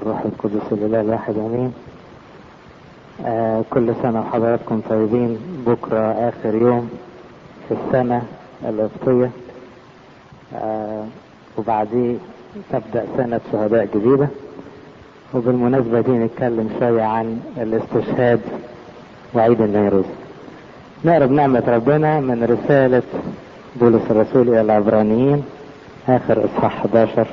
والروح القدس الاله الواحد امين آه كل سنة وحضراتكم طيبين بكرة آخر يوم في السنة القبطية آه وبعديه تبدأ سنة شهداء جديدة وبالمناسبة دي نتكلم شوية عن الاستشهاد وعيد النيروز نقرا بنعمة ربنا من رسالة بولس الرسول إلى العبرانيين آخر إصحاح 11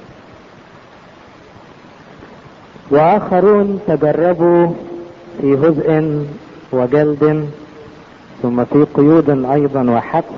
وآخرون تجربوا في هزء وجلد ثم في قيود أيضا وحبس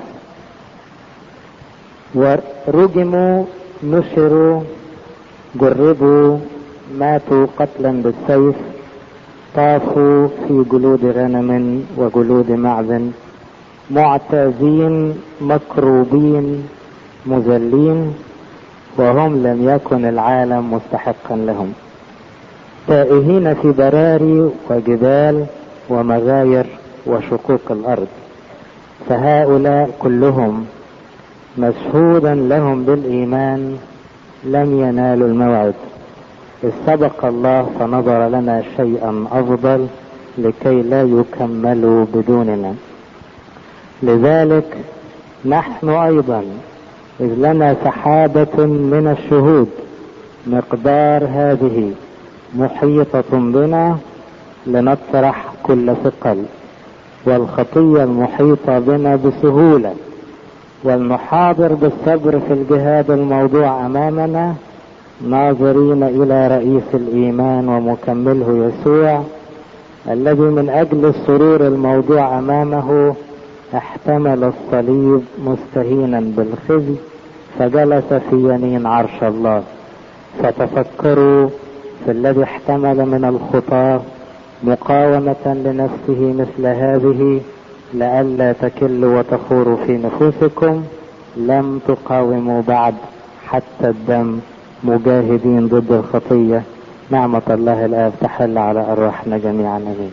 ورجموا نشروا جربوا ماتوا قتلا بالسيف طافوا في جلود غنم وجلود معز معتازين مكروبين مذلين وهم لم يكن العالم مستحقا لهم تائهين في براري وجبال ومغاير وشقوق الارض فهؤلاء كلهم مشهودا لهم بالايمان لم ينالوا الموعد إذ سبق الله فنظر لنا شيئا أفضل لكي لا يكملوا بدوننا لذلك نحن أيضا إذ لنا سحابة من الشهود مقدار هذه محيطة بنا لنطرح كل ثقل والخطية المحيطة بنا بسهولة ولنحاضر بالصبر في الجهاد الموضوع أمامنا ناظرين الى رئيس الايمان ومكمله يسوع الذي من اجل السرور الموضوع امامه احتمل الصليب مستهينا بالخزي فجلس في يمين عرش الله فتفكروا في الذي احتمل من الخطاه مقاومة لنفسه مثل هذه لئلا تكلوا وتخوروا في نفوسكم لم تقاوموا بعد حتى الدم مجاهدين ضد الخطية نعمة الله الآب تحل على أرواحنا جميعا أمين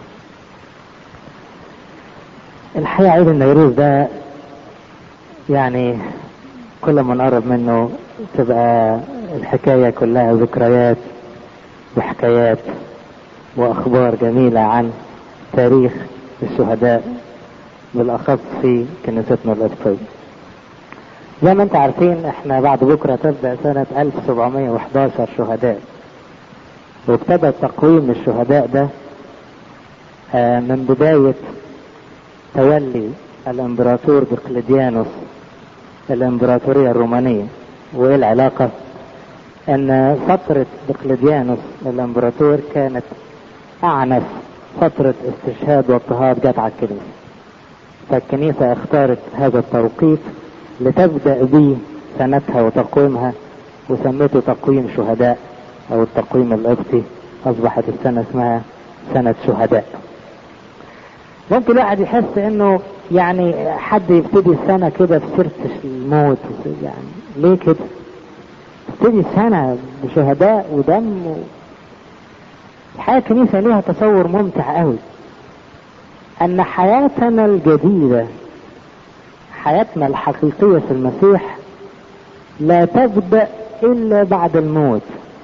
الحقيقة عيد النيروز ده يعني كل ما نقرب منه تبقى الحكاية كلها ذكريات وحكايات وأخبار جميلة عن تاريخ الشهداء بالأخص في كنيستنا القبطية زي ما انت عارفين احنا بعد بكرة تبدأ سنة 1711 شهداء وابتدى تقويم الشهداء ده من بداية تولي الامبراطور دقلديانوس الامبراطورية الرومانية وايه العلاقة ان فترة دقلديانوس الامبراطور كانت اعنف فترة استشهاد واضطهاد جت على الكنيسة فالكنيسة اختارت هذا التوقيت لتبدأ به سنتها وتقويمها وسميته تقويم شهداء او التقويم القبطي اصبحت السنة اسمها سنة شهداء ممكن الواحد يحس انه يعني حد يبتدي السنة كده في سيرة الموت يعني ليه كده تبتدي السنة بشهداء ودم و... الحياة الكنيسة ليها تصور ممتع قوي ان حياتنا الجديدة حياتنا الحقيقية في المسيح لا تبدأ إلا بعد الموت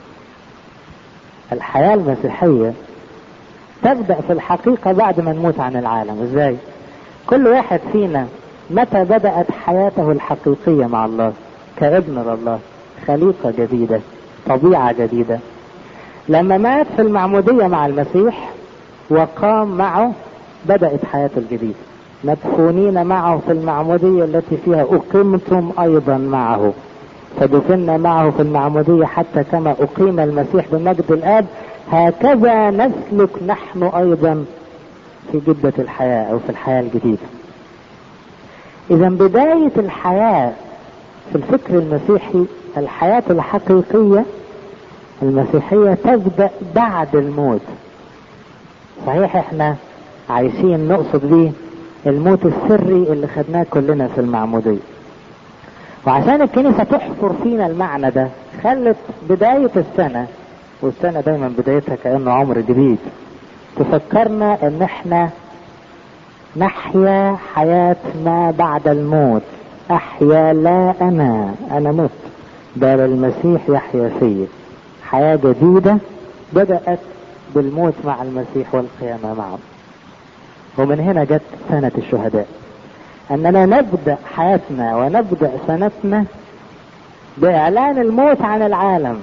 الحياة المسيحية تبدأ في الحقيقة بعد ما نموت عن العالم ازاي كل واحد فينا متى بدأت حياته الحقيقية مع الله كابن لله خليقة جديدة طبيعة جديدة لما مات في المعمودية مع المسيح وقام معه بدأت حياته الجديدة مدفونين معه في المعمودية التي فيها أقمتم أيضا معه فدفنا معه في المعمودية حتى كما أقيم المسيح بمجد الآب هكذا نسلك نحن أيضا في جدة الحياة أو في الحياة الجديدة إذا بداية الحياة في الفكر المسيحي الحياة الحقيقية المسيحية تبدأ بعد الموت صحيح احنا عايشين نقصد بيه الموت السري اللي خدناه كلنا في المعمودية وعشان الكنيسة تحفر فينا المعنى ده خلت بداية السنة والسنة دايما بدايتها كأنه عمر جديد تفكرنا ان احنا نحيا حياة ما بعد الموت احيا لا انا انا مت بل المسيح يحيا فيا حياة جديدة بدأت بالموت مع المسيح والقيامة معه ومن هنا جت سنة الشهداء أننا نبدأ حياتنا ونبدأ سنتنا بإعلان الموت عن العالم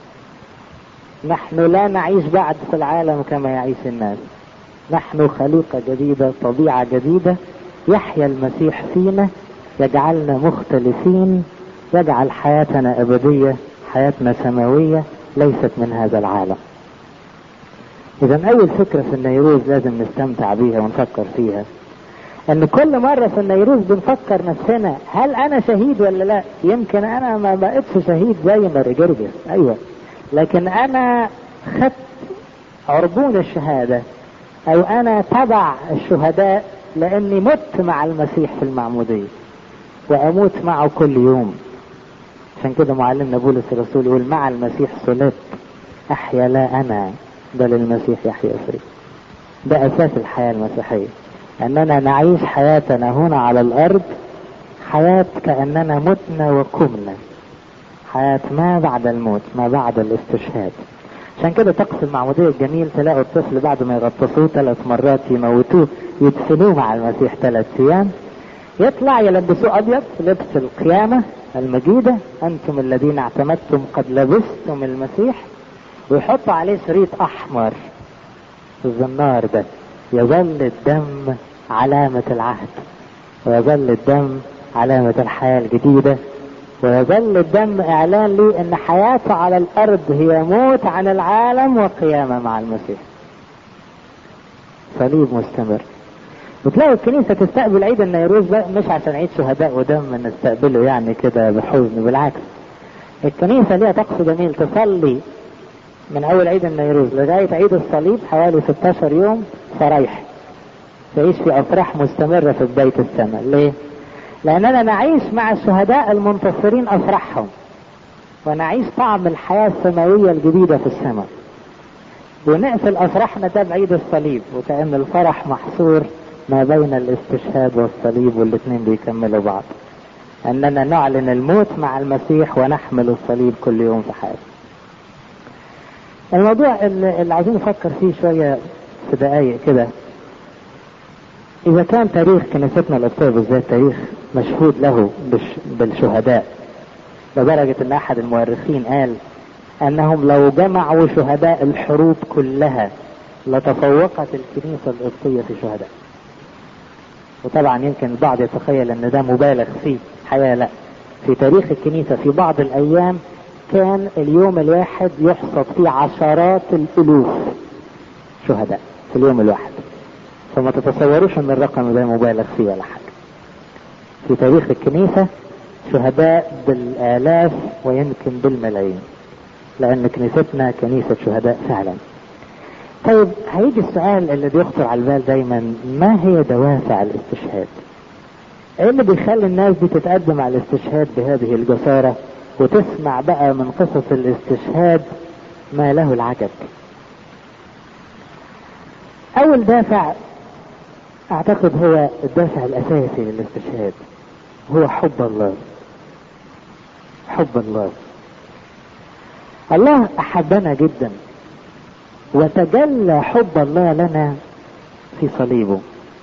نحن لا نعيش بعد في العالم كما يعيش الناس نحن خليقة جديدة طبيعة جديدة يحيا المسيح فينا يجعلنا مختلفين يجعل حياتنا أبدية حياتنا سماوية ليست من هذا العالم إذا أول فكرة في النيروز لازم نستمتع بيها ونفكر فيها ان كل مرة في النيروز بنفكر نفسنا هل انا شهيد ولا لا يمكن انا ما بقتش شهيد زي ما رجرجس ايوه لكن انا خدت عربون الشهادة او انا تبع الشهداء لاني مت مع المسيح في المعمودية واموت معه كل يوم عشان كده معلمنا بولس الرسول يقول مع المسيح صلبت احيا لا انا بل المسيح يحيا فيه ده اساس الحياة المسيحية اننا نعيش حياتنا هنا على الارض حياة كأننا متنا وقمنا حياة ما بعد الموت ما بعد الاستشهاد عشان كده طقس المعمودية الجميل تلاقوا الطفل بعد ما يغطسوه ثلاث مرات يموتوه يدفنوه مع المسيح ثلاث ايام يطلع يلبسوه ابيض لبس القيامة المجيدة انتم الذين اعتمدتم قد لبستم المسيح ويحطوا عليه شريط احمر الزنار ده يظل الدم علامة العهد ويظل الدم علامة الحياة الجديدة ويظل الدم إعلان لي أن حياته على الأرض هي موت عن العالم وقيامة مع المسيح صليب مستمر وتلاقي الكنيسة تستقبل عيد النيروز ده مش عشان عيد شهداء ودم نستقبله يعني كده بحزن بالعكس الكنيسة ليها طقس جميل تصلي من أول عيد النيروز لغاية عيد الصليب حوالي 16 يوم فرايح تعيش في أفراح مستمرة في بداية السنة ليه؟ لأننا نعيش مع الشهداء المنتصرين أفراحهم ونعيش طعم الحياة السماوية الجديدة في السماء ونقفل أفراحنا ده بعيد الصليب وكأن الفرح محصور ما بين الاستشهاد والصليب والاثنين بيكملوا بعض أننا نعلن الموت مع المسيح ونحمل الصليب كل يوم في حياتنا الموضوع اللي عايزين نفكر فيه شوية في دقايق كده إذا كان تاريخ كنيستنا القبطية بالذات تاريخ مشهود له بالشهداء لدرجة أن أحد المؤرخين قال أنهم لو جمعوا شهداء الحروب كلها لتفوقت الكنيسة القبطية في شهداء وطبعا يمكن البعض يتخيل أن ده مبالغ فيه حقيقة لا في تاريخ الكنيسة في بعض الأيام كان اليوم الواحد يحصد فيه عشرات الألوف شهداء في اليوم الواحد فما تتصوروش ان الرقم ده مبالغ فيه ولا حاجة في تاريخ الكنيسة شهداء بالالاف ويمكن بالملايين لان كنيستنا كنيسة شهداء فعلا طيب هيجي السؤال اللي بيخطر على البال دايما ما هي دوافع الاستشهاد ايه اللي بيخلي الناس دي تتقدم على الاستشهاد بهذه الجسارة وتسمع بقى من قصص الاستشهاد ما له العجب اول دافع اعتقد هو الدافع الاساسي للاستشهاد هو حب الله حب الله الله احبنا جدا وتجلى حب الله لنا في صليبه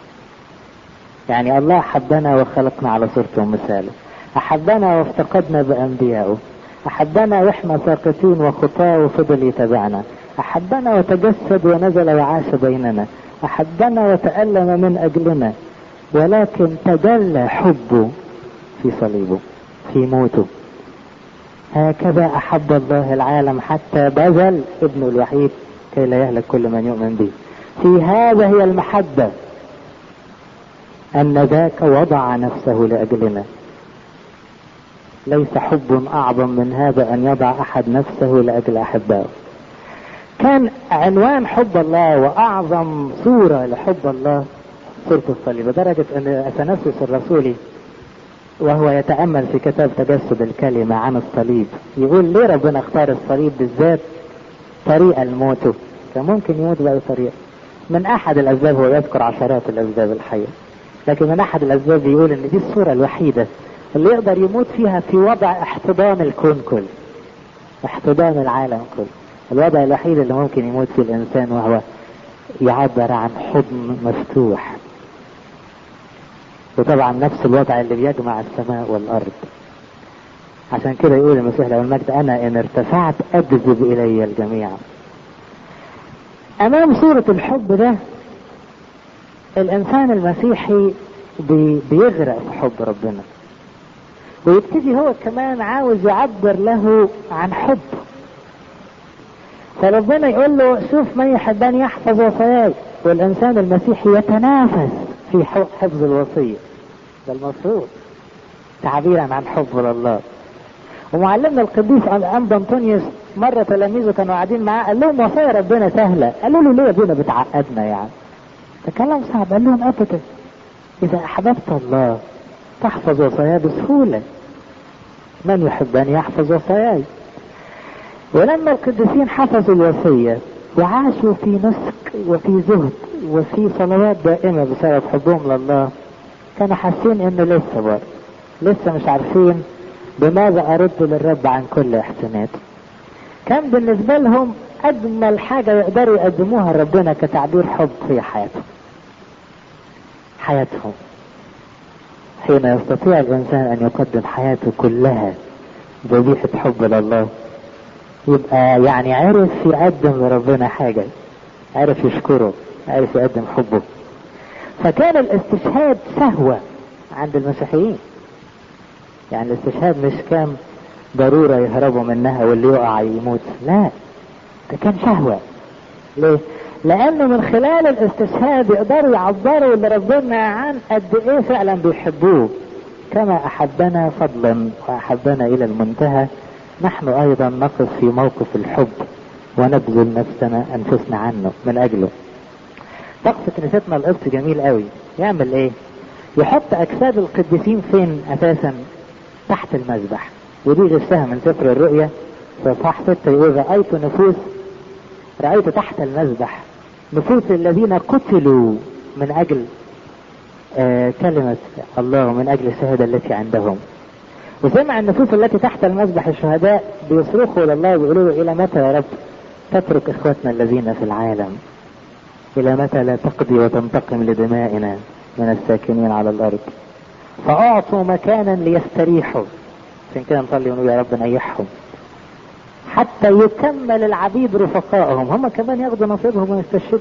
يعني الله احبنا وخلقنا على صورته ومثاله احبنا وافتقدنا بانبيائه احبنا واحنا ساقطين وخطاه وفضل يتبعنا احبنا وتجسد ونزل وعاش بيننا احبنا وتألم من اجلنا ولكن تجلى حبه في صليبه في موته هكذا احب الله العالم حتى بذل ابنه الوحيد كي لا يهلك كل من يؤمن به في هذا هي المحبة ان ذاك وضع نفسه لاجلنا ليس حب اعظم من هذا ان يضع احد نفسه لاجل احبائه كان عنوان حب الله واعظم صورة لحب الله صورة الصليب لدرجة ان اثناسيوس الرسولي وهو يتأمل في كتاب تجسد الكلمة عن الصليب يقول ليه ربنا اختار الصليب بالذات طريقة لموته كان ممكن يموت بأي طريقة من احد الاسباب هو يذكر عشرات الاسباب الحية لكن من احد الاسباب يقول ان دي الصورة الوحيدة اللي يقدر يموت فيها في وضع احتضان الكون كله احتضان العالم كله الوضع الوحيد اللي ممكن يموت فيه الإنسان وهو يعبر عن حضن مفتوح وطبعا نفس الوضع اللي بيجمع السماء والأرض عشان كده يقول المسيح له المجد أنا إن ارتفعت أجذب إلي الجميع أمام صورة الحب ده الإنسان المسيحي بي بيغرق في حب ربنا ويبتدي هو كمان عاوز يعبر له عن حب فربنا يقول له شوف من يحبني يحفظ وصاياي والإنسان المسيحي يتنافس في حفظ الوصية ده المفروض تعبيرا عن حب لله ومعلمنا القديس أنبا أنطونيوس مرة تلاميذه كانوا قاعدين معاه قال لهم وصايا ربنا سهلة قالوا له ليه يا ابونا بتعقدنا يعني ده كلام صعب قال لهم أبدا إذا أحببت الله تحفظ وصاياه بسهولة من يحبني يحفظ وصاياي ولما القديسين حفظوا الوصية وعاشوا في نسك وفي زهد وفي صلوات دائمة بسبب حبهم لله كانوا حاسين انه لسه بر لسه مش عارفين بماذا ارد للرب عن كل احساناته كان بالنسبة لهم اجمل حاجة يقدروا يقدموها لربنا كتعبير حب في حياتهم حياتهم حين يستطيع الانسان ان يقدم حياته كلها ذبيحة حب لله يبقى يعني عرف يقدم لربنا حاجة عرف يشكره عرف يقدم حبه فكان الاستشهاد سهوة عند المسيحيين يعني الاستشهاد مش كان ضرورة يهربوا منها واللي يقع يموت لا ده كان شهوة ليه؟ لأنه من خلال الاستشهاد يقدروا يعبروا لربنا عن قد إيه فعلا بيحبوه كما أحبنا فضلا وأحبنا إلى المنتهى نحن أيضا نقف في موقف الحب ونبذل نفسنا أنفسنا عنه من أجله طقس كنيستنا القدس جميل قوي يعمل ايه يحط اجساد القديسين فين اساسا تحت المذبح ودي غشها من سفر الرؤيا في صح ستة يقول رأيت نفوس رأيت تحت المذبح نفوس الذين قتلوا من أجل آه كلمة الله ومن أجل الشهادة التي عندهم وسمع النفوس التي تحت المذبح الشهداء بيصرخوا لله ويقولوا له إلى متى يا رب تترك إخوتنا الذين في العالم إلى متى لا تقضي وتنتقم لدمائنا من الساكنين على الأرض فأعطوا مكانا ليستريحوا عشان كده نصلي ونقول يا رب نيحهم حتى يكمل العبيد رفقائهم هم كمان ياخدوا نصيبهم ويستشهدوا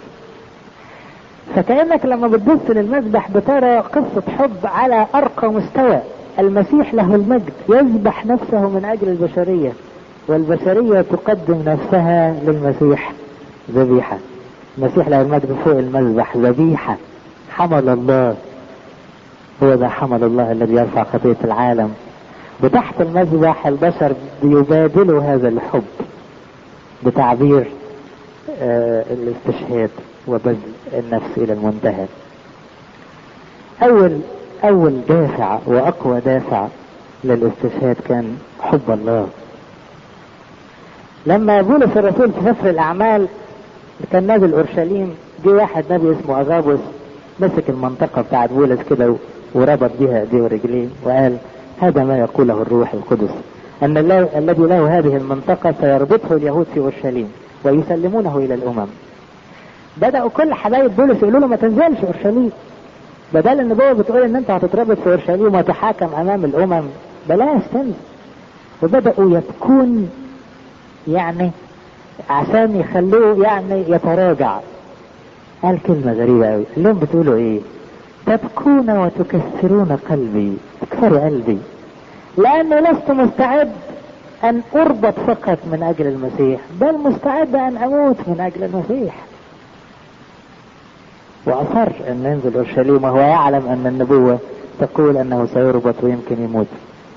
فكأنك لما بتبص للمذبح بترى قصة حب على أرقى مستوى المسيح له المجد يذبح نفسه من أجل البشرية والبشرية تقدم نفسها للمسيح ذبيحة المسيح له المجد فوق المذبح ذبيحة حمل الله هو ذا حمل الله الذي يرفع خطية العالم وتحت المذبح البشر بيبادلوا هذا الحب بتعبير آه الاستشهاد وبذل النفس الى المنتهى اول اول دافع واقوى دافع للاستشهاد كان حب الله لما بولس الرسول في سفر الاعمال كان نازل اورشليم جه واحد نبي اسمه اغابوس مسك المنطقه بتاعت بولس كده وربط بها ايديه ورجليه وقال هذا ما يقوله الروح القدس ان الله الذي له هذه المنطقه سيربطه اليهود في اورشليم ويسلمونه الى الامم بداوا كل حبايب بولس يقولوا له ما تنزلش اورشليم بدل النبوه بتقول ان انت هتتربط في اورشليم وتحاكم امام الامم بلاش تنزل وبداوا يبكون يعني عشان يخلوه يعني يتراجع قال كلمة غريبة قوي قال لهم بتقولوا ايه تبكون وتكسرون قلبي تكسروا قلبي لاني لست مستعد ان اربط فقط من اجل المسيح بل مستعد ان اموت من اجل المسيح واصر ان ينزل اورشليم وهو يعلم ان النبوة تقول انه سيربط ويمكن يموت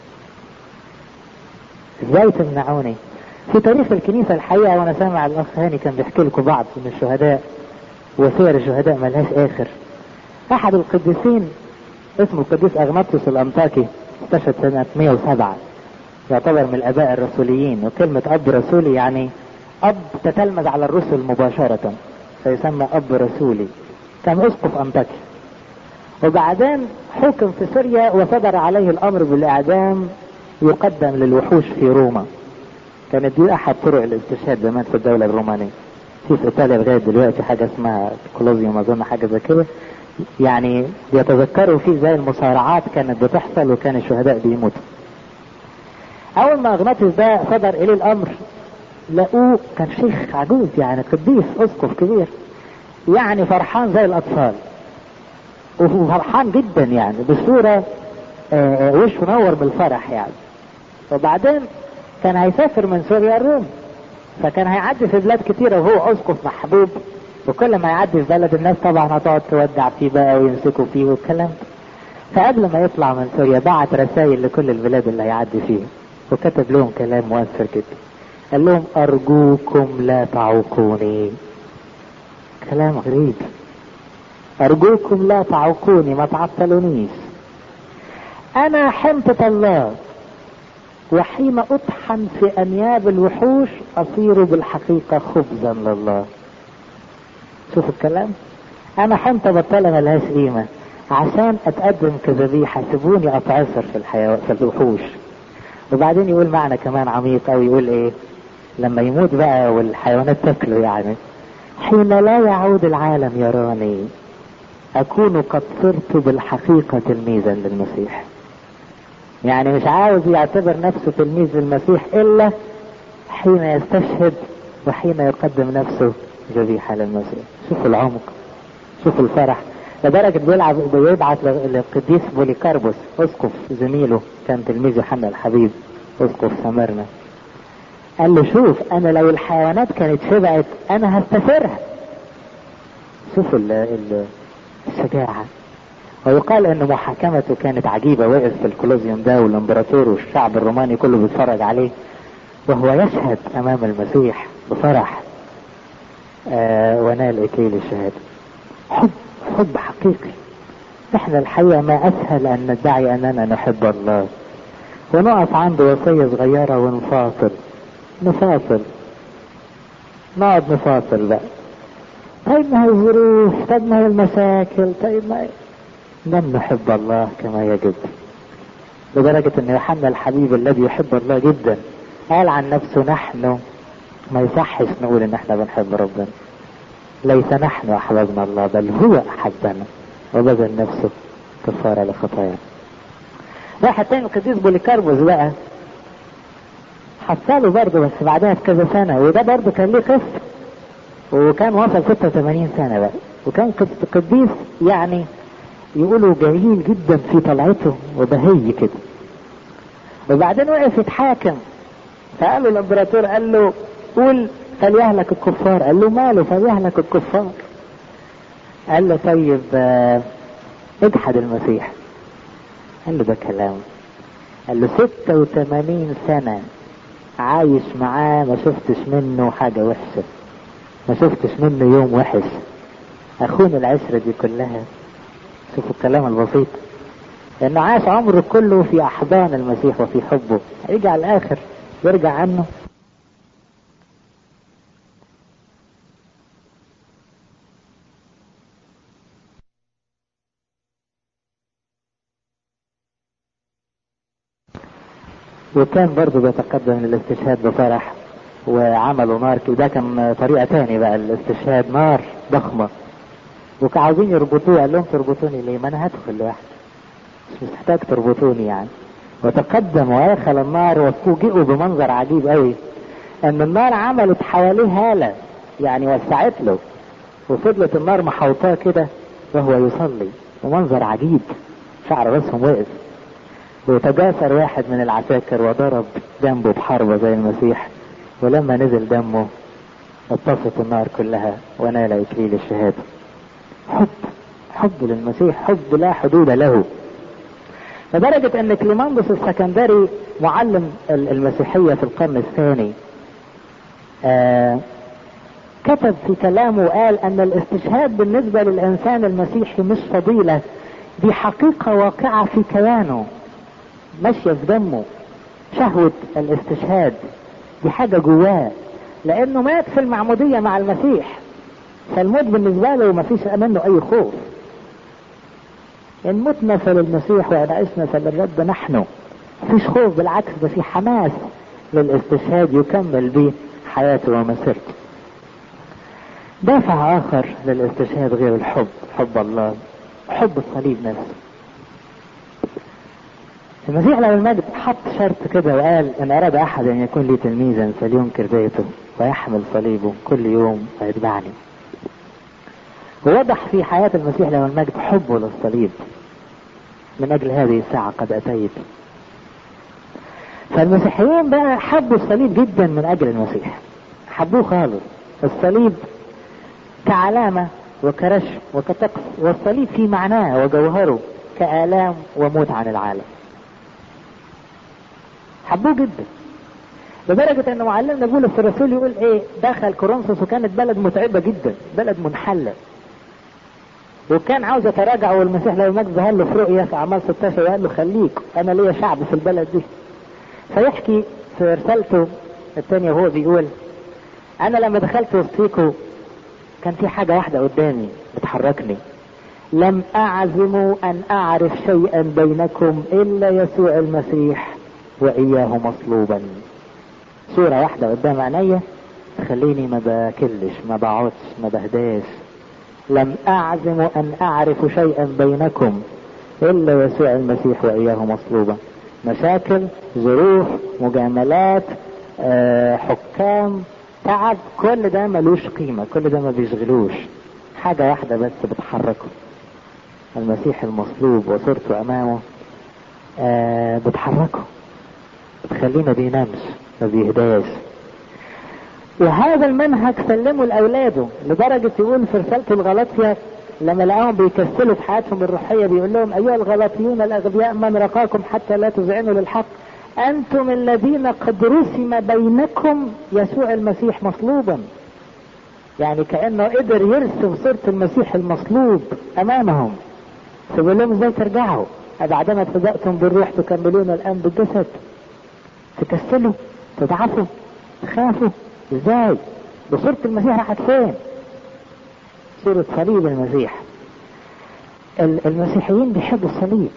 ازاي تمنعوني في تاريخ الكنيسة الحقيقة وانا سامع الاخ هاني كان بيحكي لكم بعض من الشهداء وسير الشهداء ملهاش اخر احد القديسين اسمه القديس اغناطيوس الانطاكي استشهد سنة 107 يعتبر من الاباء الرسوليين وكلمة اب رسولي يعني اب تتلمذ على الرسل مباشرة فيسمى اب رسولي كان اسقف انطاكي وبعدين حكم في سوريا وصدر عليه الامر بالاعدام يقدم للوحوش في روما كانت دي احد طرق الاستشهاد زمان في الدولة الرومانية في في ايطاليا لغاية دلوقتي حاجة اسمها كولوزيوم اظن حاجة زي كده يعني بيتذكروا فيه زي المصارعات كانت بتحصل وكان الشهداء بيموتوا اول ما اغناطيس ده صدر اليه الامر لقوه كان شيخ عجوز يعني قديس اسقف كبير يعني فرحان زي الاطفال وفرحان جدا يعني بصورة آه، وشه نور بالفرح يعني وبعدين كان هيسافر من سوريا الروم فكان هيعدي في بلاد كتيرة وهو اسقف محبوب وكل ما يعدي في بلد الناس طبعا هتقعد تودع فيه بقى ويمسكوا فيه والكلام ده فقبل ما يطلع من سوريا بعت رسائل لكل البلاد اللي هيعدي فيها وكتب لهم كلام مؤثر جدا قال لهم ارجوكم لا تعوقوني كلام غريب ارجوكم لا تعوقوني ما تعطلونيش انا حنطة الله وحين اطحن في انياب الوحوش اصير بالحقيقة خبزا لله شوفوا الكلام انا حنطة بطالة ملهاش قيمة عشان اتقدم كذبيحة سيبوني اتعصر في الحيوان في الوحوش وبعدين يقول معنى كمان عميق او يقول ايه لما يموت بقى والحيوانات تاكله يعني حين لا يعود العالم يراني اكون قد صرت بالحقيقة تلميذا للمسيح يعني مش عاوز يعتبر نفسه تلميذ للمسيح الا حين يستشهد وحين يقدم نفسه ذبيحة للمسيح شوفوا العمق شوفوا الفرح لدرجة بيلعب بيبعت للقديس بوليكاربوس اسقف زميله كان تلميذ يوحنا الحبيب اسقف سمرنا قال له شوف انا لو الحيوانات كانت شبعت انا هستثرها شوفوا ال ال الشجاعة ويقال ان محاكمته كانت عجيبة وقف في الكولوزيوم ده والامبراطور والشعب الروماني كله بيتفرج عليه وهو يشهد امام المسيح بفرح آه ونال اكليل الشهادة حب حب حقيقي احنا الحقيقة ما اسهل ان ندعي اننا نحب الله ونقف عند وصية صغيرة ونفاصل نفاصل نقعد نفاصل بقى طيب ما هي الظروف طيب ما هي المشاكل طيب ما هي لم نحب الله كما يجب لدرجة ان يوحنا الحبيب الذي يحب الله جدا قال عن نفسه نحن ما يصحش نقول ان احنا بنحب ربنا ليس نحن احببنا الله بل هو احبنا وبذل نفسه كفارة لخطايا واحد تاني القديس بوليكاربوس بقى حصله برضه بس بعدها بكذا سنة وده برضه كان ليه قصة وكان وصل 86 سنة بقى وكان قديس يعني يقولوا جميل جدا في طلعته وبهي كده وبعدين وقف يتحاكم فقال له الامبراطور قال له قول فليهلك الكفار قال له ماله فليهلك الكفار قال له طيب آه، اجحد المسيح قال له ده كلام قال له 86 سنة عايش معاه ما شفتش منه حاجة وحشة ما شفتش منه يوم وحش اخونا العشرة دي كلها شوفوا الكلام البسيط لانه عاش عمره كله في احضان المسيح وفي حبه يجي على الاخر يرجع عنه وكان برضه بيتقدم للاستشهاد بفرح وعملوا نار وده كان طريقة تاني بقى الاستشهاد نار ضخمة وكانوا عاوزين يربطوه قال لهم تربطوني ليه ما انا هدخل لوحدي مش محتاج تربطوني يعني وتقدم ودخل النار وفوجئوا بمنظر عجيب قوي ان النار عملت حواليه هالة يعني وسعت له وفضلت النار محوطاه كده وهو يصلي ومنظر عجيب شعر راسهم وقف وتجاسر واحد من العساكر وضرب جنبه بحربة زي المسيح ولما نزل دمه اتصت النار كلها ونال اكليل الشهادة حب حب للمسيح حب لا حدود له لدرجة ان كليماندوس السكندري معلم المسيحية في القرن الثاني آه كتب في كلامه وقال ان الاستشهاد بالنسبة للانسان المسيحي مش فضيلة دي حقيقة واقعة في كيانه ماشية في دمه شهوة الاستشهاد دي حاجة جواه لانه مات في المعمودية مع المسيح فالموت بالنسبة له ما فيش منه اي خوف ان متنا فللمسيح وان عشنا فللرب نحن مفيش خوف بالعكس ده في حماس للاستشهاد يكمل به حياته ومسيرته دافع آخر للاستشهاد غير الحب حب الله حب الصليب نفسه المسيح لو المجد حط شرط كده وقال ان اراد احد ان يكون لي تلميذا فلينكر بيته ويحمل صليبه كل يوم ويتبعني ووضح في حياة المسيح له المجد حبه للصليب من اجل هذه الساعة قد اتيت فالمسيحيين بقى حبوا الصليب جدا من اجل المسيح حبوه خالص الصليب كعلامة وكرشم وكطقس والصليب في معناه وجوهره كآلام وموت عن العالم حبوه جدا لدرجة ان معلمنا بولس الرسول يقول ايه دخل كورنثوس وكانت بلد متعبة جدا بلد منحلة وكان عاوز يتراجع والمسيح لو مجد ظهر له في رؤية في اعمال 16 وقال له خليك انا ليا شعب في البلد دي فيحكي في رسالته الثانية وهو بيقول انا لما دخلت وسطيكم كان في حاجة واحدة قدامي بتحركني لم اعزم ان اعرف شيئا بينكم الا يسوع المسيح واياه مصلوبا صورة واحدة قدام عينيا تخليني ما باكلش ما بقعدش ما بهداش لم اعزم ان اعرف شيئا بينكم الا يسوع المسيح واياه مصلوبا مشاكل ظروف مجاملات آه، حكام تعب كل ده ملوش قيمة كل ده ما بيشغلوش حاجة واحدة بس بتحركه المسيح المصلوب وصورته امامه آه بتحركه بتخليه ما بينامش ما بيهداش وهذا المنهج سلمه لاولاده لدرجه يقول في رسالته الغلاطيه لما لقاهم بيكسلوا في حياتهم الروحيه بيقول لهم ايها الغلاطيون الاغبياء من رقاكم حتى لا تذعنوا للحق انتم الذين قد رسم بينكم يسوع المسيح مصلوبا يعني كانه قدر يرسم صوره المسيح المصلوب امامهم فبيقول لهم ازاي ترجعوا بعدما ابتدأتم بالروح تكملون الان بالجسد تكسلوا تضعفوا تخافوا ازاي بصورة المسيح راحت فين صورة صليب المسيح المسيحيين بيحبوا الصليب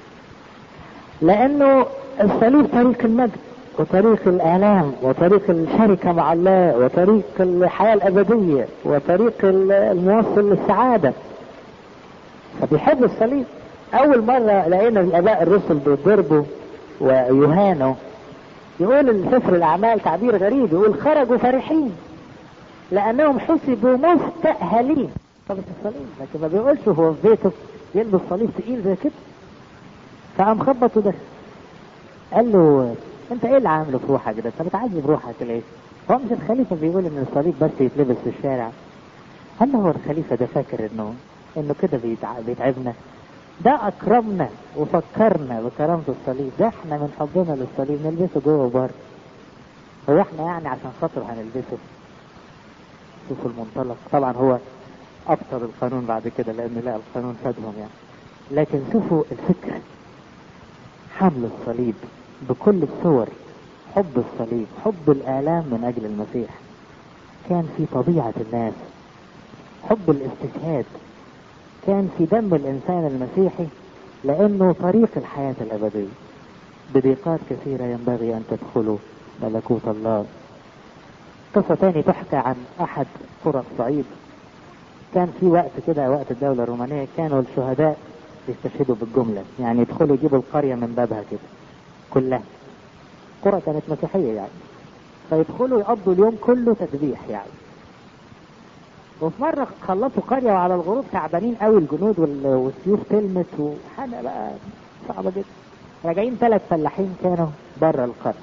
لانه الصليب طريق المجد وطريق الآلام وطريق الشركة مع الله وطريق الحياة الأبدية وطريق الموصل للسعادة فبيحبوا الصليب أول مرة لقينا الآباء الرسل بيضربوا ويهانوا يقول السفر الأعمال تعبير غريب يقول خرجوا فرحين لأنهم حسبوا مستأهلين طب الصليب لكن ما بيقولش هو في بيته يلبس صليب تقيل زي كده فقام خبط ودخل قال له انت ايه اللي عامله في روحك ده؟ انت بتعذب روحك ليه؟ هو مش الخليفه بيقول ان الصليب بس يتلبس في الشارع هل هو الخليفه ده فاكر انه انه كده بيتع... بيتعبنا؟ ده اكرمنا وفكرنا بكرامة الصليب ده احنا من حبنا للصليب نلبسه جوه وبره هو احنا يعني عشان خاطر هنلبسه شوفوا المنطلق طبعا هو ابطل القانون بعد كده لان لا القانون فادهم يعني لكن شوفوا الفكر حمل الصليب بكل الصور حب الصليب حب الآلام من أجل المسيح كان في طبيعة الناس حب الاستشهاد كان في دم الإنسان المسيحي لأنه طريق الحياة الأبدية بضيقات كثيرة ينبغي أن تدخلوا ملكوت الله قصة تاني تحكى عن أحد قرى الصعيد كان في وقت كده وقت الدولة الرومانية كانوا الشهداء يستشهدوا بالجملة يعني يدخلوا يجيبوا القرية من بابها كده كلها قرى كانت مسيحية يعني فيدخلوا يقضوا اليوم كله تذبيح يعني وفي مرة خلصوا قرية وعلى الغروب تعبانين قوي الجنود والسيوف تلمس وحاجة بقى صعبة جدا راجعين ثلاث فلاحين كانوا بره القرية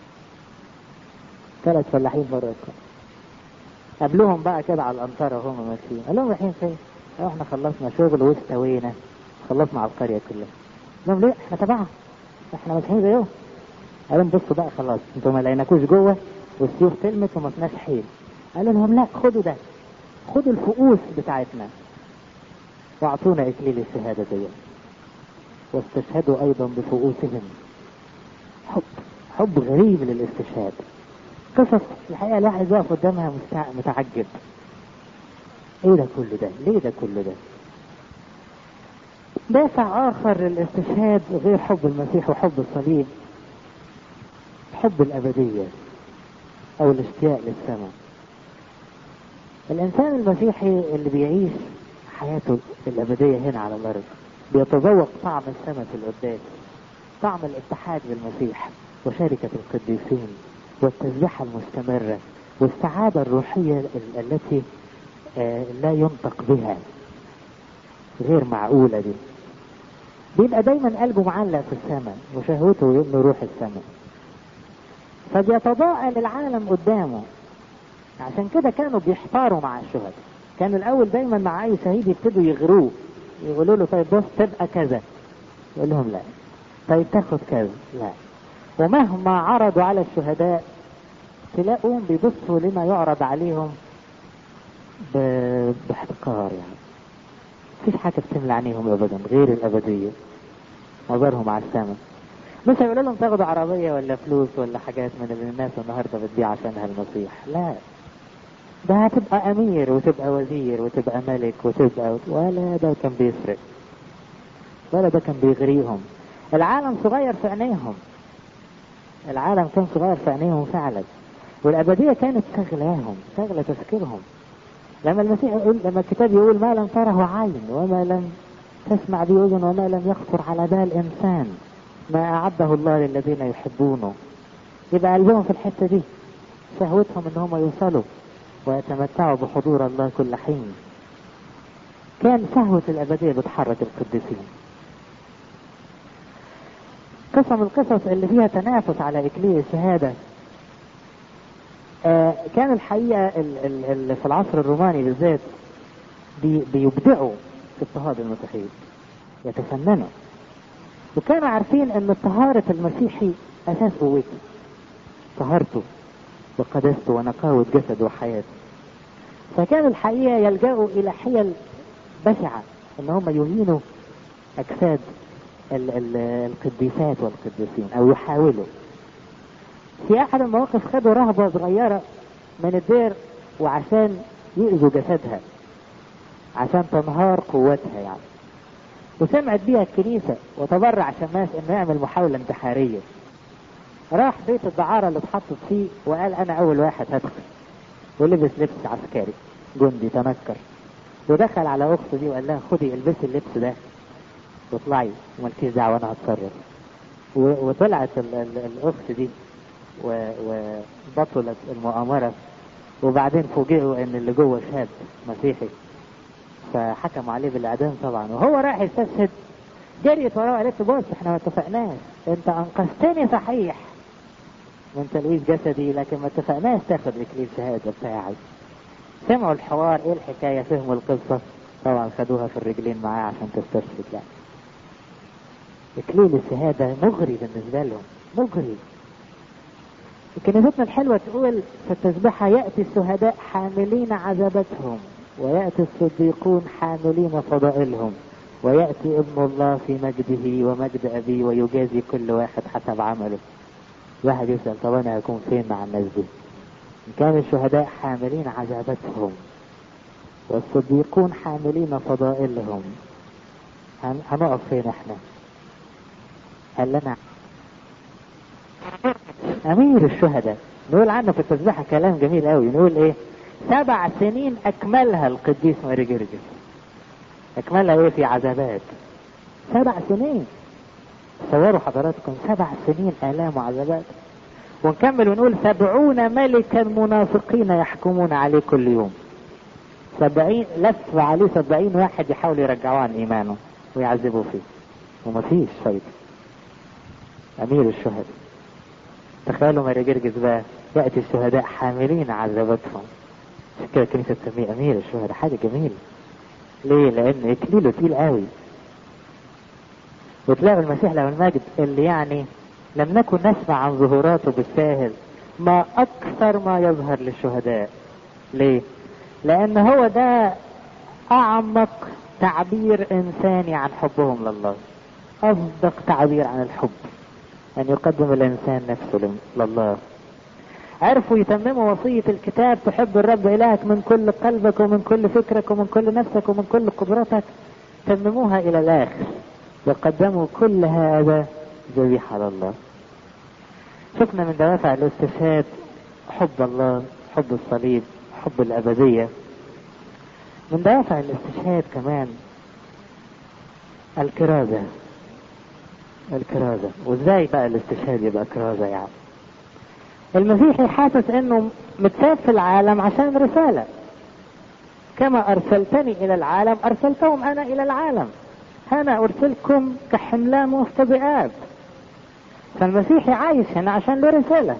ثلاث فلاحين بره القرية قابلوهم بقى كده على الأنطرة وهم ماشيين قال لهم رايحين فين؟ قالوا احنا خلصنا شغل واستوينا خلصنا على القرية كلها قال لهم ليه احنا تبعهم احنا مسيحيين زيهم قال لهم بصوا بقى خلاص انتوا ما لقيناكوش جوه والسيوف تلمس وما فيناش حيل قالوا لهم لا خدوا ده خدوا الفؤوس بتاعتنا واعطونا اكليل الشهاده دي واستشهدوا ايضا بفؤوسهم حب حب غريب للاستشهاد قصص الحقيقه الواحد واقف قدامها متعجب ايه ده كل ده ليه ده كل ده دافع اخر للاستشهاد غير حب المسيح وحب الصليب حب الأبدية أو الاشتياق للسماء الإنسان المسيحي اللي بيعيش حياته الأبدية هنا على الأرض بيتذوق طعم السماء في القداس طعم الاتحاد بالمسيح وشركة القديسين والتسبيحة المستمرة والسعادة الروحية التي لا ينطق بها غير معقولة دي بيبقى دايما قلبه معلق في السماء وشهوته انه يروح السماء فبيتضاءل العالم قدامه عشان كده كانوا بيحتاروا مع الشهداء كانوا الاول دايما مع اي شهيد يبتدوا يغروه يقولوا له طيب بص تبقى كذا يقول لهم لا طيب تاخد كذا لا ومهما عرضوا على الشهداء تلاقوهم بيبصوا لما يعرض عليهم ب... باحتقار يعني مفيش حاجة بتملى عينيهم ابدا غير الابدية نظرهم على السماء مش هيقولوا لهم تاخدوا عربية ولا فلوس ولا حاجات من اللي الناس النهاردة بتبيع عشانها المسيح لا ده هتبقى امير وتبقى وزير وتبقى ملك وتبقى ولا ده كان بيسرق ولا ده كان بيغريهم العالم صغير في عينيهم العالم كان صغير في عينيهم فعلا والابديه كانت شغلاهم شغله تفكيرهم لما المسيح يقول لما الكتاب يقول ما لم تره عين وما لم تسمع به اذن وما لم يخطر على بال انسان ما اعده الله للذين يحبونه يبقى قلبهم في الحته دي شهوتهم ان هم يوصلوا ويتمتعوا بحضور الله كل حين كان شهوة الأبدية بتحرك القديسين قسم القصص اللي فيها تنافس على إكليل الشهادة آه كان الحقيقة ال ال ال في العصر الروماني بالذات بي بيبدعوا في اضطهاد المسيحيين يتفننوا وكانوا عارفين ان طهارة المسيحي اساس قوته طهارته وقداسته ونقاوة جسده وحياته فكان الحقيقة يلجأوا إلى حيل بشعة إن هم يهينوا أجساد ال ال القديسات والقديسين أو يحاولوا في أحد المواقف خدوا رهبة صغيرة من الدير وعشان يؤذوا جسدها عشان تنهار قوتها يعني وسمعت بيها الكنيسة وتبرع شماس انه يعمل محاولة انتحارية راح بيت الدعارة اللي اتحطت فيه وقال انا اول واحد هدخل ولبس لبس عسكري جندي تنكر ودخل على اخته دي وقال لها خدي البسي اللبس ده واطلعي ومالكيش دعوه انا هتصرف وطلعت ال ال الاخت دي وبطلت المؤامره وبعدين فوجئوا ان اللي جوه شاب مسيحي فحكموا عليه بالاعدام طبعا وهو رايح يستشهد جريت وراه قالت له بص احنا ما اتفقناش انت انقذتني صحيح من تلويث جسدي لكن ما اتفقناش تاخد اكليل شهاده بتاعي سمعوا الحوار ايه الحكايه فهموا القصه طبعا خدوها في الرجلين معاه عشان تستشهد لا اكليل الشهاده مغري بالنسبه لهم مغري كنيستنا الحلوه تقول في التسبيحه ياتي الشهداء حاملين عذابتهم وياتي الصديقون حاملين فضائلهم ويأتي ابن الله في مجده ومجد أبيه ويجازي كل واحد حسب عمله واحد يسأل طب أنا هكون فين مع الناس دي إن كان الشهداء حاملين عذابتهم والصديقون حاملين فضائلهم هنقف فين احنا قال لنا أمير الشهداء نقول عنه في التسبيحة كلام جميل قوي نقول ايه سبع سنين أكملها القديس ماري جرجس اكملها ايه في عذابات سبع سنين تصوروا حضراتكم سبع سنين الام وعذابات ونكمل ونقول سبعون ملكا منافقين يحكمون عليه كل يوم سبعين لف عليه سبعين واحد يحاولوا يرجعوه عن ايمانه ويعذبوا فيه ومفيش فايدة امير الشهداء تخيلوا ماري جرجس بقى ياتي الشهداء حاملين عذاباتهم عشان كده كنيسه تسميه امير الشهداء حاجه جميله ليه؟ لأن إكليله تقيل قوي. وتلاقي المسيح له المجد اللي يعني لم نكن نسمع عن ظهوراته بالساهل ما أكثر ما يظهر للشهداء. ليه؟ لأن هو ده أعمق تعبير إنساني عن حبهم لله. أصدق تعبير عن الحب. أن يقدم الإنسان نفسه لله. عرفوا يتمموا وصية الكتاب تحب الرب إلهك من كل قلبك ومن كل فكرك ومن كل نفسك ومن كل قدرتك تمموها إلى الآخر وقدموا كل هذا ذبيحة لله شفنا من دوافع الاستشهاد حب الله حب الصليب حب الأبدية من دوافع الاستشهاد كمان الكرازة الكرازة وازاي بقى الاستشهاد يبقى كرازة يعني المسيحي حاسس انه متساب في العالم عشان رسالة كما ارسلتني الى العالم ارسلتهم انا الى العالم انا ارسلكم كحملان وسط ذئاب فالمسيحي عايش هنا عشان له رسالة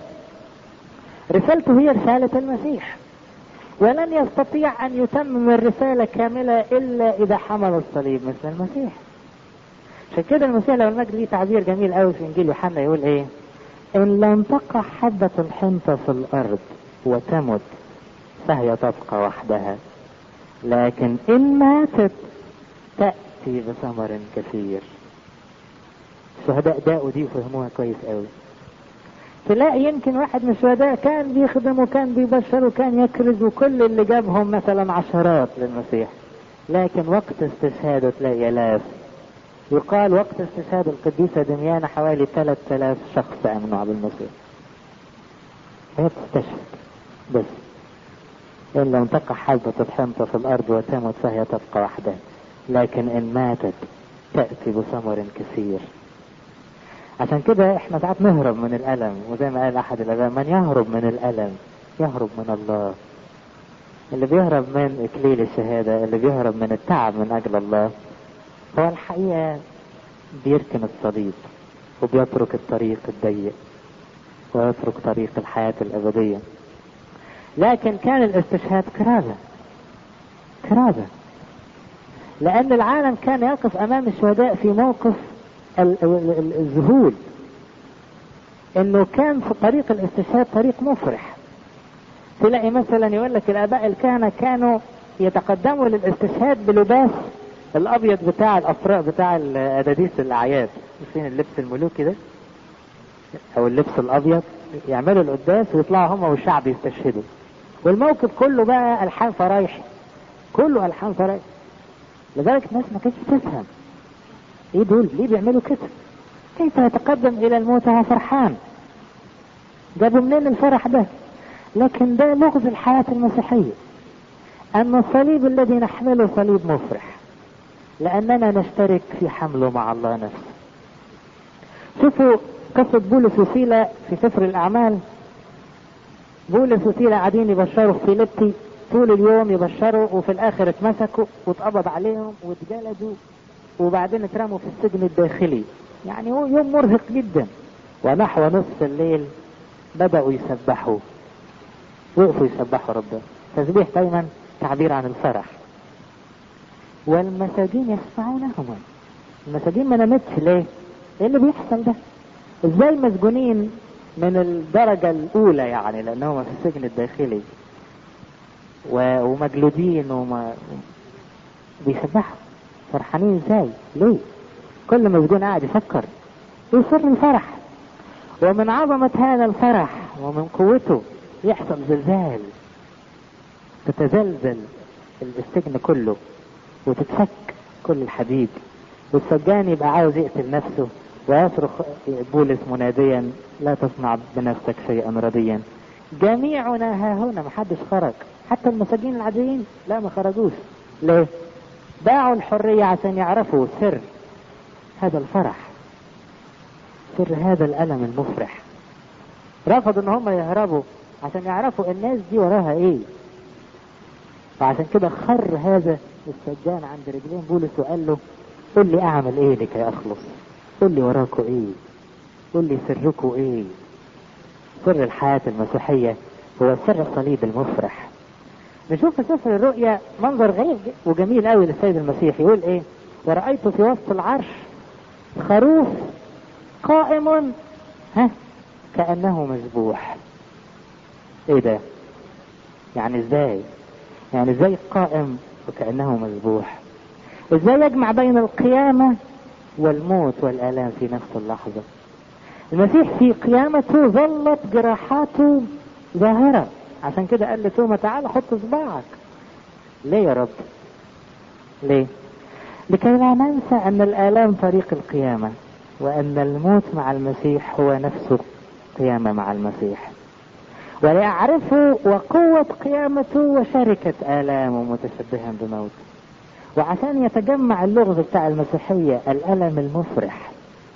رسالته هي رسالة المسيح ولن يستطيع ان يتمم الرسالة كاملة الا اذا حمل الصليب مثل المسيح عشان كده المسيح لو المجد ليه تعبير جميل قوي في انجيل يوحنا يقول ايه ان لم تقع حبة الحنطة في الارض وتمت فهي تبقى وحدها لكن ان ماتت تأتي بثمر كثير الشهداء داقوا دي وفهموها كويس قوي تلاقي يمكن واحد من الشهداء كان بيخدم وكان بيبشر وكان يكرز وكل اللي جابهم مثلا عشرات للمسيح لكن وقت استشهاده تلاقي الاف يقال وقت استشهاد القديسة دميانة حوالي 3000 شخص امنوا على المسيح هي بتستشهد بس ان لم تقع حبة الحنطة في الارض وتمت فهي تبقى وحدها لكن ان ماتت تأتي بثمر كثير عشان كده احنا ساعات نهرب من الالم وزي ما قال احد الاباء من يهرب من الالم يهرب من الله اللي بيهرب من اكليل الشهادة اللي بيهرب من التعب من اجل الله هو الحقيقة بيركن الصليب وبيترك الطريق الضيق ويترك طريق الحياة الأبدية لكن كان الاستشهاد كرازة كرازة لأن العالم كان يقف أمام الشهداء في موقف الذهول انه كان في طريق الاستشهاد طريق مفرح تلاقي مثلا يقول لك الاباء الكهنه كانوا يتقدموا للاستشهاد بلباس الابيض بتاع الافراء بتاع الاداديس الاعياد فين اللبس الملوكي ده او اللبس الابيض يعملوا القداس ويطلعوا هم والشعب يستشهدوا والموقف كله بقى الحان فرايح كله الحان فرايح لذلك الناس ما كانتش تفهم ايه دول ليه بيعملوا كده كيف يتقدم الى الموت وهو فرحان جابوا منين الفرح ده لكن ده لغز الحياة المسيحية ان الصليب الذي نحمله صليب مفرح لاننا نشترك في حمله مع الله نفسه شوفوا قصة بولس وسيلة في سفر الاعمال بولس وسيلة قاعدين يبشروا في فيليبي طول اليوم يبشروا وفي الاخر اتمسكوا واتقبض عليهم واتجلدوا وبعدين اترموا في السجن الداخلي يعني هو يوم مرهق جدا ونحو نصف الليل بدأوا يسبحوا وقفوا يسبحوا ربنا تسبيح دايما تعبير عن الفرح والمساجين يسمعونهما المساجين ما نامتش ليه ايه اللي بيحصل ده ازاي مسجونين من الدرجة الاولى يعني لانهم في السجن الداخلي و... ومجلودين وما بيسبحوا فرحانين ازاي ليه كل مسجون قاعد يفكر ايه سر الفرح ومن عظمة هذا الفرح ومن قوته يحصل زلزال تتزلزل السجن كله وتتفك كل الحديد والسجان يبقى عاوز يقتل نفسه ويصرخ بولس مناديا لا تصنع بنفسك شيئا رديا جميعنا ها هنا محدش خرج حتى المساجين العاديين لا ما خرجوش ليه باعوا الحرية عشان يعرفوا سر هذا الفرح سر هذا الألم المفرح رفضوا ان هم يهربوا عشان يعرفوا الناس دي وراها ايه فعشان كده خر هذا السجان عند رجلين بولس وقال له قل لي اعمل ايه لكي اخلص قل لي وراكوا ايه قل لي سركوا ايه سر الحياة المسيحية هو سر الصليب المفرح نشوف في سفر الرؤيا منظر غريب وجميل قوي للسيد المسيح يقول ايه ورأيت في وسط العرش خروف قائم ها كأنه مذبوح ايه ده يعني ازاي يعني ازاي قائم وكأنه مذبوح ازاي يجمع بين القيامة والموت والآلام في نفس اللحظة المسيح في قيامته ظلت جراحاته ظاهرة عشان كده قال لتوما تعالى حط صباعك ليه يا رب ليه لكي لا ننسى ان الآلام طريق القيامة وان الموت مع المسيح هو نفسه القيامة مع المسيح وليعرفوا وقوة قيامته وشركة آلامه متشبها بموته وعشان يتجمع اللغز بتاع المسيحية الألم المفرح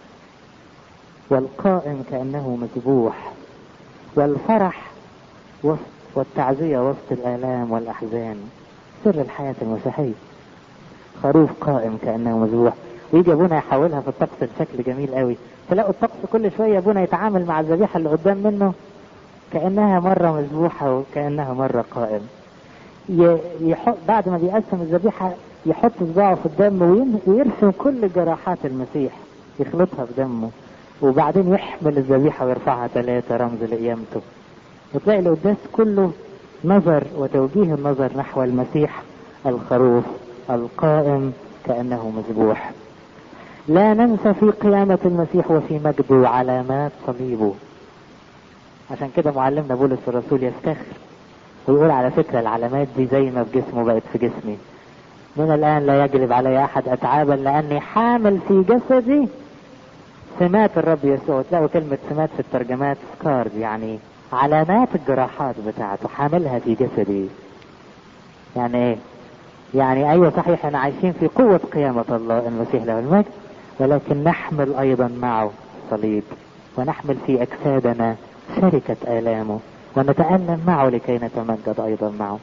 والقائم كأنه مذبوح والفرح وسط والتعزية وسط الآلام والأحزان سر الحياة المسيحية خروف قائم كأنه مذبوح ويجي ابونا يحولها في الطقس بشكل جميل قوي تلاقوا الطقس كل شوية ابونا يتعامل مع الذبيحة اللي قدام منه كأنها مرة مذبوحة وكأنها مرة قائم يحط بعد ما بيقسم الذبيحة يحط صباعه في الدم ويرسم كل جراحات المسيح يخلطها بدمه وبعدين يحمل الذبيحة ويرفعها ثلاثة رمز لقيامته وتلاقي القداس كله نظر وتوجيه النظر نحو المسيح الخروف القائم كأنه مذبوح لا ننسى في قيامة المسيح وفي مجده علامات صليبه عشان كده معلمنا بولس الرسول يفتخر ويقول على فكرة العلامات دي زي ما في جسمه بقت في جسمي من الآن لا يجلب علي أحد أتعابا لأني حامل في جسدي سمات الرب يسوع تلاقوا كلمة سمات في الترجمات سكارز يعني علامات الجراحات بتاعته حاملها في جسدي يعني ايه يعني ايوه صحيح احنا عايشين في قوة قيامة الله المسيح له المجد ولكن نحمل ايضا معه الصليب ونحمل في اجسادنا شركة الامه ونتألم معه لكي نتمجد ايضا معه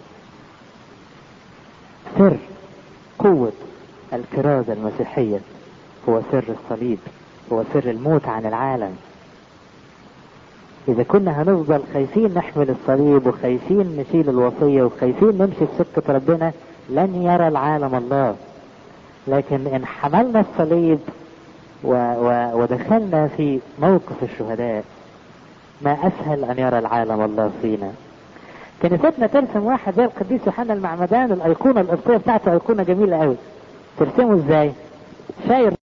سر قوة الكرازة المسيحية هو سر الصليب هو سر الموت عن العالم إذا كنا هنفضل خايفين نحمل الصليب وخايفين نشيل الوصية وخايفين نمشي في سكة ربنا لن يرى العالم الله لكن إن حملنا الصليب و و ودخلنا في موقف الشهداء ما أسهل أن يرى العالم الله فينا كنيستنا ترسم واحد زي القديس يوحنا المعمدان الأيقونة القبطية بتاعته أيقونة جميلة قوي ترسمه إزاي؟ شاير